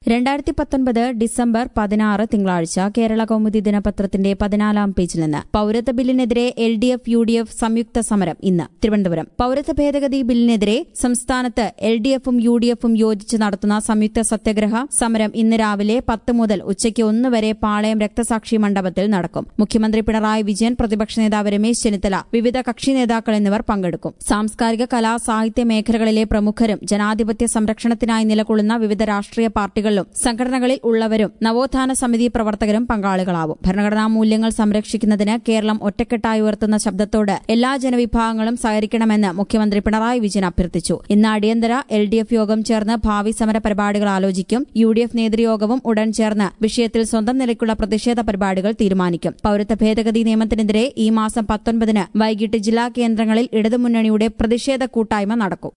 രണ്ടായിരത്തി പത്തൊൻപത് ഡിസംബർ പതിനാറ് തിങ്കളാഴ്ച കേരള കൗമുദി ദിനപത്രത്തിന്റെ പതിനാലാം പേജിൽ നിന്ന് പൌരത്വ ബില്ലിനെതിരെ L D F U D F സംയുക്ത സമരം ഇന്ന് തിരുവനന്തപുരം പൌരത്വ ഭേദഗതി ബില്ലിനെതിരെ സംസ്ഥാനത്ത് എൽ ഡി എഫും യു ഡി എഫും യോജിച്ച് നടത്തുന്ന സംയുക്ത സത്യഗ്രഹ സമരം ഇന്ന് രാവിലെ പത്ത് മുതൽ ഉച്ചയ്ക്ക് ഒന്ന് വരെ പാളയം രക്തസാക്ഷി മണ്ഡപത്തിൽ നടക്കും മുഖ്യമന്ത്രി പിണറായി വിജയൻ പ്രതിപക്ഷ നേതാവ് രമേശ് ചെന്നിത്തല വിവിധ കക്ഷി നേതാക്കൾ എന്നിവർ പങ്കെടുക്കും സാംസ്കാരിക കലാ സാഹിത്യ മേഖലകളിലെ പ്രമുഖരും ജനാധിപത്യ സംരക്ഷണത്തിനായി നിലകൊള്ളുന്ന വിവിധ രാഷ്ട്രീയ പാർട്ടികളിലും സംഘടനകളിൽ ഉള്ളവരും നവോത്ഥാന സമിതി പ്രവർത്തകരും പങ്കാളികളാവും ഭരണഘടനാ മൂല്യങ്ങൾ സംരക്ഷിക്കുന്നതിന് കേരളം ഒറ്റക്കെട്ടായി ഉയർത്തുന്ന ശബ്ദത്തോട് എല്ലാ ജനവിഭാഗങ്ങളും സഹകരിക്കണമെന്ന് മുഖ്യമന്ത്രി പിണറായി വിജയൻ അഭ്യർത്ഥിച്ചു ഇന്ന് അടിയന്തര എൽ ഡി എഫ് യോഗം ചേർന്ന് ഭാവി സമര പരിപാടികൾ ആലോചിക്കും യു ഡി എഫ് നേതൃയോഗവും ഉടൻ ചേർന്ന് വിഷയത്തിൽ സ്വന്തം നിലയ്ക്കുള്ള പ്രതിഷേധ പരിപാടികൾ തീരുമാനിക്കും പൌരത്വ ഭേദഗതി നിയമത്തിനെതിരെ ഈ മാസം പത്തൊൻപതിന് വൈകിട്ട് ജില്ലാ കേന്ദ്രങ്ങളിൽ ഇടതുമുന്നണിയുടെ പ്രതിഷേധ കൂട്ടായ്മ നടക്കും